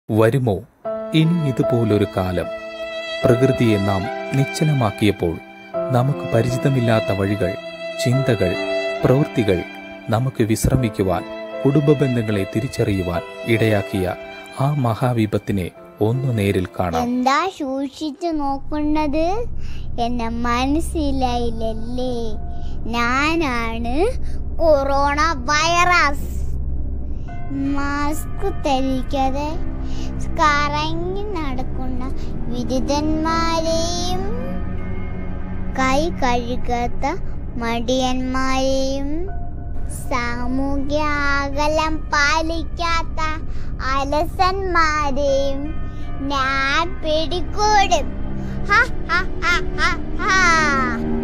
വരുമോ ഇനി ഇതുപോലൊരു കാലം പ്രകൃതിയെ നാം നിശ്ചലമാക്കിയപ്പോൾ നമുക്ക് പരിചിതമില്ലാത്ത വഴികൾ ചിന്തകൾ പ്രവൃത്തികൾ നമുക്ക് വിശ്രമിക്കുവാൻ കുടുംബ ബന്ധങ്ങളെ തിരിച്ചറിയുവാൻ ഇടയാക്കിയ ആ മഹാവിപത്തിനെ ഒന്നു നേരിൽ കാണാം എന്താ സൂക്ഷിച്ചു നോക്കുന്നത് എന്നെ മനസ്സിലായില്ലല്ലേ ഞാനാണ് കൊറോണ വൈറസ് മാസ്ക് ധരിക്കാതെ കറങ്ങി നടക്കുന്ന വിരുദ്ധന്മാരെയും കൈ കഴുകാത്ത മടിയന്മാരെയും സാമൂഹ്യ അകലം പാലിക്കാത്ത അലസന്മാരെയും ഞാൻ പിടികൂടും ഹ, ഹ, ഹ, ഹ, ഹ.